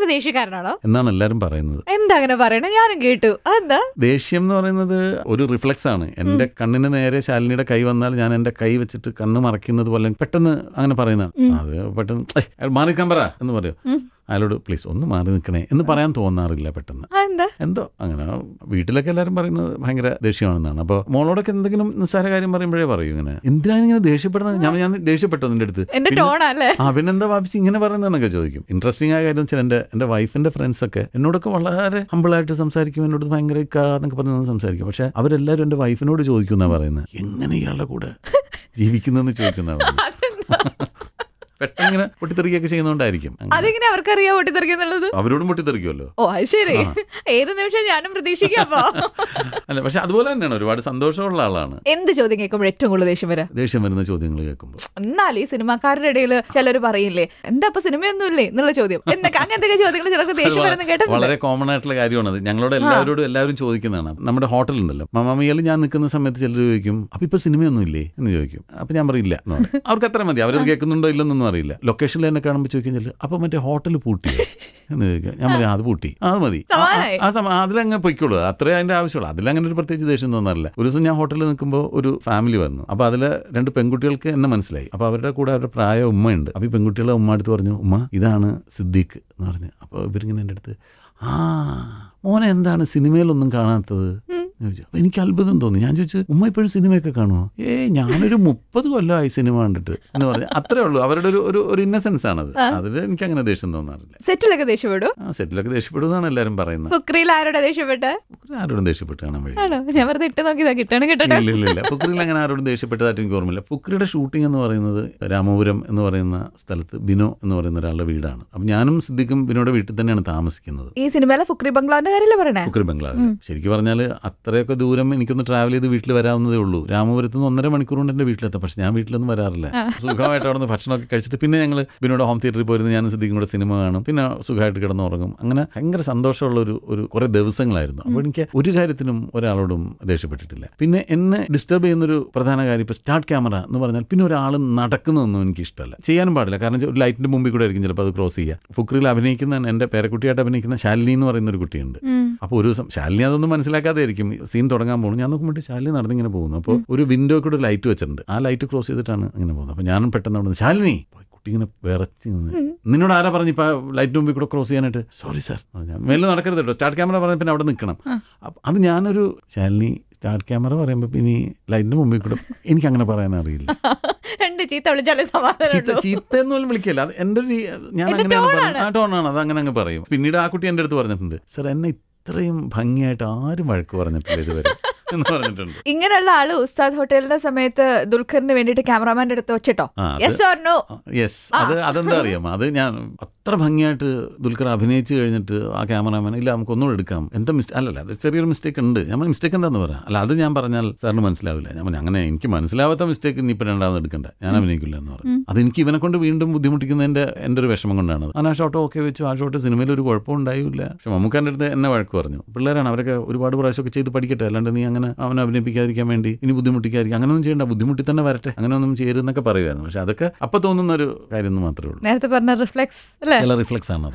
ഭയങ്കര ദേഷ്യക്കാരനാണോ എന്നാണ് എല്ലാവരും പറയുന്നത് എന്താ അങ്ങനെ പറയണേ ഞാനും കേട്ടു അതെന്താ ദേഷ്യം എന്ന് പറയുന്നത് ഒരു റിഫ്ലക്സ് ആണ് എൻ്റെ കണ്ണിന് നേരെ ശാലിനിയുടെ കൈ വന്നാൽ ഞാൻ എൻ്റെ കൈ വെച്ചിട്ട് കണ്ണ് മറയ്ക്കുന്നത് പോലെ പെട്ടെന്ന് അങ്ങനെ പറയുന്നതാണ് അത് പെട്ടെന്ന് "ഏയ്, അയാൾ മാറി നിൽക്കാൻ പറ എന്ന് പറയും അയാളോട് പ്ലീസ് ഒന്ന് മാറി നിൽക്കണേ എന്ന് പറയാൻ തോന്നാറില്ല പെട്ടെന്ന് അതെന്താ എന്തോ അങ്ങനെ വീട്ടിലൊക്കെ എല്ലാവരും പറയുന്നത് ഭയങ്കര ദേഷ്യമാണെന്നാണ് അപ്പോൾ മോളോടൊക്കെ എന്തെങ്കിലും നിസ്സാര കാര്യം പറയുമ്പോഴേ പറയും ഇങ്ങനെ എന്തിനാണ് ഇങ്ങനെ ദേഷ്യപ്പെടുന്നത് ഞാൻ ഞാൻ ദേഷ്യപ്പെട്ടു നിന്റെ അടുത്ത് എന്റെ പിന്നെ- ടോണല്ലേ ആ പിന്നെന്താ വാപ്പിച്ച് ഇങ്ങനെ പറയുന്നതെന്നൊക്കെ ചോദിക്കും ഇൻട്രസ്റ്റിംഗ് ആയ കാര്യം വെച്ചാൽ എൻ്റെ എൻ്റെ വൈഫിൻ്റെ ഫ്രണ്ട്സൊക്കെ എന്നോടൊക്കെ വളരെ ഹമ്പിളായിട്ട് സംസാരിക്കും എന്നോട് ഭയങ്കര ഇക്ക എന്നൊക്കെ പറഞ്ഞ് സംസാരിക്കും പക്ഷെ അവരെല്ലാവരും എൻ്റെ വൈഫിനോട് ചോദിക്കുന്ന പറയുന്നത് എങ്ങനെ ഇയാളുടെ കൂടെ ജീവിക്കുന്നതെന്ന് ചോദിക്കുന്ന പെട്ടെന്ന് ഇങ്ങനെ പൊട്ടിത്തെറിക്കുകയൊക്കെ ചെയ്യുന്നതുകൊണ്ടായിരിക്കും അങ്ങനെ. അതെങ്ങനെ അവർക്കറിയാം പൊട്ടിത്തെറിക്കുന്നുള്ളത് അവരോടും പൊട്ടിത്തെറിക്കുമല്ലോ ഓ അത് ശരി ഏത് നിമിഷം ഞാനും പ്രതീക്ഷിക്കാപ്പോ അല്ല പക്ഷെ അതുപോലെ തന്നെയാണ് ഒരുപാട് സന്തോഷമുള്ള ആളാണ് എന്ത് ചോദ്യം കേൾക്കുമ്പോൾ ഏറ്റവും കൂടുതൽ ദേഷ്യം വരാ ദേഷ്യം വരുന്ന ചോദ്യങ്ങൾ കേൾക്കുമ്പോൾ എന്നാലും ഈ സിനിമാക്കാരുടെ ഇടയിൽ ചിലർ പറയില്ലേ എന്താ ഇപ്പൊ സിനിമയൊന്നും ഇല്ലേ എന്നുള്ള ചോദ്യം എന്നൊക്കെ അങ്ങനത്തെ ചോദ്യങ്ങൾ ചിലർക്ക് ദേഷ്യം വരുന്ന കേട്ടിട്ടുണ്ട് വളരെ കോമൺ ആയിട്ടുള്ള കാര്യമാണത് ഞങ്ങളോട് എല്ലാവരോടും എല്ലാവരും ചോദിക്കുന്നതാണ് നമ്മുടെ ഹോട്ടലുണ്ടല്ലോ മമാമിയയിൽ ഞാൻ നിൽക്കുന്ന സമയത്ത് ചിലർ ചോദിക്കും അപ്പൊ ഇപ്പൊ സിനിമയൊന്നും ഇല്ലേ എന്ന് ചോദിക്കും അപ്പൊ ഞാൻ പറയില്ല എന്ന് പറയും. അവർക്ക് അത്ര മതി അവരത് കേൾക്കുന്നുണ്ടോ ഇല്ലെന്നൊന്നും അറിയില്ല ലൊക്കേഷനിൽ എന്നെ കാണുമ്പോൾ ചോദിക്കും ചിലർ അപ്പൊ മറ്റേ ഹോട്ടൽ പൂട്ടിയോ എന്ന് ചോദിക്കാം ഞാൻ പറയാം അത് പൂട്ടി ആ, അത് മതി ആ, ആ, സമാധാനായി. ആ സമയം അതിലങ്ങ് പൊയ്ക്കോളൂ അത്രേ അതിന്റെ ആവശ്യമുള്ളൂ അതിലങ്ങനെ ഒരു പ്രത്യേകിച്ച് ദേഷ്യം തോന്നാറില്ല ഒരു ദിവസം ഞാൻ ഹോട്ടലിൽ നിൽക്കുമ്പോൾ ഒരു ഫാമിലി വന്നു അപ്പോൾ അതിൽ രണ്ട് പെൺകുട്ടികൾക്ക് എന്നെ മനസ്സിലായി അപ്പോൾ അവരുടെ കൂടെ അവരുടെ പ്രായ ഉമ്മയുണ്ട് അപ്പോൾ ഈ പെൺകുട്ടികളെ ഉമ്മ അടുത്ത് പറഞ്ഞു ഉമ്മ ഇതാണ് സിദ്ദീഖ് എന്ന് പറഞ്ഞു അപ്പോൾ ഇവരിങ്ങനെ എൻ്റെ അടുത്ത് ആ മോനെ എന്താണ് സിനിമയിലൊന്നും കാണാത്തത് എന്ന് ചോദിച്ചു അപ്പോൾ എനിക്ക് അത്ഭുതം തോന്നി ഞാൻ ചോദിച്ചു ഉമ്മ ഇപ്പോഴും സിനിമയൊക്കെ കാണുമോ ഏ ഞാനൊരു മുപ്പത് കൊല്ലമായി സിനിമ കണ്ടിട്ട് എന്ന് പറഞ്ഞു അത്രേ ഉള്ളൂ അവരുടെ ഒരു ഒരു ഒരു ഇന്നസെൻസ് ആണത് അതിൽ എനിക്ക് അങ്ങനെ ദേഷ്യം തോന്നാറില്ല സെറ്റിലൊക്കെ ദേഷ്യപ്പെടും ആ സെറ്റിലൊക്കെ ദേഷ്യപ്പെടുമെന്നാണ് എല്ലാവരും പറയുന്നത് ഫുക്രിയിൽ ആരോടെ ദേഷ്യപ്പെട്ടെ ഫുക്രി ആരോടും ദേഷ്യപ്പെട്ട് കാണാൻ വഴി ആണോ ഞാൻ വെറുതെ ഇട്ട് നോക്കിയതാ കിട്ടണം കിട്ടട്ടെ ഇല്ല ഇല്ല ഇല്ല ഫുക്രിയിൽ അങ്ങനെ ആരോടും ദേഷ്യപ്പെട്ടതായിട്ട് എനിക്ക് ഓർമ്മയില്ല ഫുക്രിയുടെ ഷൂട്ടിംഗ് എന്ന് പറയുന്നത് രാമപുരം എന്ന് പറയുന്ന സ്ഥലത്ത് ബിനോ എന്ന് പറയുന്ന ഒരാളുടെ വീടാണ് അപ്പം ഞാനും സിദ്ദിഖും ബിനോയുടെ വീട്ടിൽ തന്നെയാണ് താമസിക്കുന്നത് ഈ സിനിമയിലെ ഫുക്രി ബംഗ്ലാവിന്റെ കാര്യമല്ലേ പറയണേ ഫുക്രി ബംഗ്ലാവിൽ ശരിക്കും പറഞ്ഞാൽ അത്രയൊക്കെ ദൂരം എനിക്കൊന്ന് ട്രാവൽ ചെയ്ത് വീട്ടിൽ വരാവുന്നതേ ഉള്ളൂ രാമപുരത്ത് നിന്ന് ഒന്നര മണിക്കൂർ കൊണ്ട് എൻ്റെ വീട്ടിലെത്താം പക്ഷെ ഞാൻ വീട്ടിലൊന്നും വരാറില്ല സുഖമായിട്ട് അവിടെ നിന്ന് ഭക്ഷണമൊക്കെ കഴിച്ചിട്ട് പിന്നെ ഞങ്ങൾ ബിനോയുടെ ഹോം തിയേറ്ററിൽ പോയിരുന്ന് ഞാനും സിദ്ദിഖും കൂടെ സിനിമ കാണും പിന്നെ സുഖമായിട്ട് കിടന്ന് ഉറങ്ങും അങ്ങനെ ഭയങ്കര സന്തോഷമുള്ള ഒരു ഒരു കുറേ ദിവസങ്ങളായിരുന്നു അപ്പോൾ എനിക്ക് ഒരു കാര്യത്തിനും ഒരാളോടും ദേഷ്യപ്പെട്ടിട്ടില്ല പിന്നെ എന്നെ ഡിസ്റ്റർബ് ചെയ്യുന്നൊരു പ്രധാന കാര്യം ഇപ്പോൾ സ്റ്റാർട്ട് ക്യാമറ എന്ന് പറഞ്ഞാൽ പിന്നെ ഒരാൾ നടക്കുന്നതൊന്നും എനിക്ക് ഇഷ്ടമല്ല ചെയ്യാനും പാടില്ല കാരണം ഒരു ലൈറ്റിന്റെ മുമ്പിൽ കൂടെ ആയിരിക്കും ചിലപ്പോൾ അത് ക്രോസ് ചെയ്യുക ഫുക്രിൽ അഭിനയിക്കുന്ന എൻ്റെ പേരക്കുട്ടിയായിട്ട് അഭിനയിക്കുന്ന ശാലിനി എന്ന് പറയുന്ന ഒരു കുട്ടിയുണ്ട് അപ്പോൾ ഒരു ദിവസം ശാലിനി അതൊന്നും മനസ്സിലാക്കാതെ ആയിരിക്കും സീൻ തുടങ്ങാൻ പോകുന്നു ഞാൻ നോക്കുമ്പോൾ ശാലിനി നടന്നിങ്ങനെ പോകുന്നു അപ്പോൾ ഒരു വിൻഡോ കൂടെ ഒരു ലൈറ്റ് വെച്ചിട്ടുണ്ട് ആ ലൈറ്റ് ക്രോസ് ചെയ്തിട്ടാണ് ഇങ്ങനെ പോകുന്നത് അപ്പോൾ ഞാനും പെട്ടെന്ന് അവിടെ നിന്ന് ശാലിനി പോയി കുട്ടി ഇങ്ങനെ വിറച്ച് നിന്ന് നിന്നോട് ആരാ പറഞ്ഞു ഇപ്പൊ ലൈറ്റ് മുമ്പിൽ കൂടെ ക്രോസ് ചെയ്യാനായിട്ട് സോറി സാർ ഞാൻ മേലെ നടക്കരുത് കേട്ടോ സ്റ്റാർട്ട് ക്യാമറ പറഞ്ഞ പിന്നെ അവിടെ നിൽക്കണം അപ്പൊ അത് ഞാനൊരു ശാലിനി സ്റ്റാർട്ട് ക്യാമറ പറയുമ്പോൾ പിന്നെ ഈ ലൈറ്റിന്റെ മുമ്പിൽ കൂടെ എനിക്ക് അങ്ങനെ പറയാൻ അറിയില്ല രണ്ട് ചീത്ത വിളിച്ചാലേ സമാധാനം ചീത്ത ചീത്ത എന്നൊന്നും വിളിക്കില്ല അത് എൻ്റെ ഒരു രീ- ഞാൻ അങ്ങനെയാണ് പറയുന്നത് ആ ടോണാണ് അത് അങ്ങനെ അങ്ങ് പറയും പിന്നീട് ആ കുട്ടി എൻ്റെ അടുത്ത് പറഞ്ഞിട്ടുണ്ട് സാർ എന്നെ ഇത്രയും ഭംഗിയായിട്ട് ആരും വഴക്ക് പറഞ്ഞിട്ടില്ല ഇതുവരെ എന്ന് പറഞ്ഞിട്ടുണ്ട് ഇങ്ങനെയുള്ള ആള് ഉസ്താദ് ഹോട്ടലിന്റെ സമയത്ത് ദുൽഖറിന് വേണ്ടിയിട്ട് ക്യാമറാമാന്റെ അടുത്ത് വെച്ചിട്ടോ ആ, അത് യെസ് ഓർ നോ യെസ് അത് അതെന്താ അറിയാം അത് ഞാൻ അത്ര ഭംഗിയായിട്ട് ദുൽഖർ അഭിനയിച്ച് കഴിഞ്ഞിട്ട് ആ ക്യാമറാമാൻ ഇല്ല നമുക്ക് ഒന്നുകൂടെ എടുക്കാം എന്താ മിസ്റ്റേക്ക് അല്ലല്ല അത് ചെറിയൊരു മിസ്റ്റേക്ക് ഉണ്ട് ഞാൻ മിസ്റ്റേക്ക് എന്താന്ന് പറയാം അല്ല അത് ഞാൻ പറഞ്ഞാൽ സാറിന് മനസ്സിലാവില്ല ഞാൻ പറഞ്ഞു, അങ്ങനെ എനിക്ക് മനസ്സിലാവാത്ത മിസ്റ്റേക്ക് ഇനി ഇപ്പം രണ്ടാമത് എടുക്കണ്ട ഞാൻ അഭിനയിക്കില്ല എന്ന് പറഞ്ഞു അത് എനിക്ക് ഇവനെ കൊണ്ട് വീണ്ടും ബുദ്ധിമുട്ടിക്കുന്നതിന്റെ എൻ്റെ ഒരു വിഷമം കൊണ്ടാണ് അത്. ഞാൻ ആ ഷോട്ട് ഓക്കെ വെച്ചു ആ ഷോട്ട് സിനിമയിൽ ഒരു കുഴപ്പം ഉണ്ടായില്ല പക്ഷെ മമ്മൂക്കാൻ്റെ അടുത്ത് എന്നെ വഴക്ക് പറഞ്ഞു പിള്ളേരാണ് അവരൊക്കെ ഒരുപാട് പ്രാവശ്യമൊക്കെ ചെയ്ത് പഠിക്കട്ടെ അല്ലാണ്ട് നീ അങ്ങനെ അവനെ അഭിനയിപ്പിക്കാതിരിക്കാൻ വേണ്ടി ഇനി ബുദ്ധിമുട്ടിക്കാതിരിക്കും അങ്ങനെയൊന്നും ചെയ്യണ്ട ബുദ്ധിമുട്ടി തന്നെ വരട്ടെ അങ്ങനെയൊന്നും ചെയ്യരുതെന്നൊക്കെ പറയുമായിരുന്നു പക്ഷെ അതൊക്കെ അപ്പം തോന്നുന്ന ഒരു കാര്യം എന്ന് മാത്രമേ ഉള്ളൂ നേരത്തെ പറഞ്ഞ റിഫ്ലെക്സ് അല്ലേ ചില റിഫ്ലക്സ് ആണ് അത്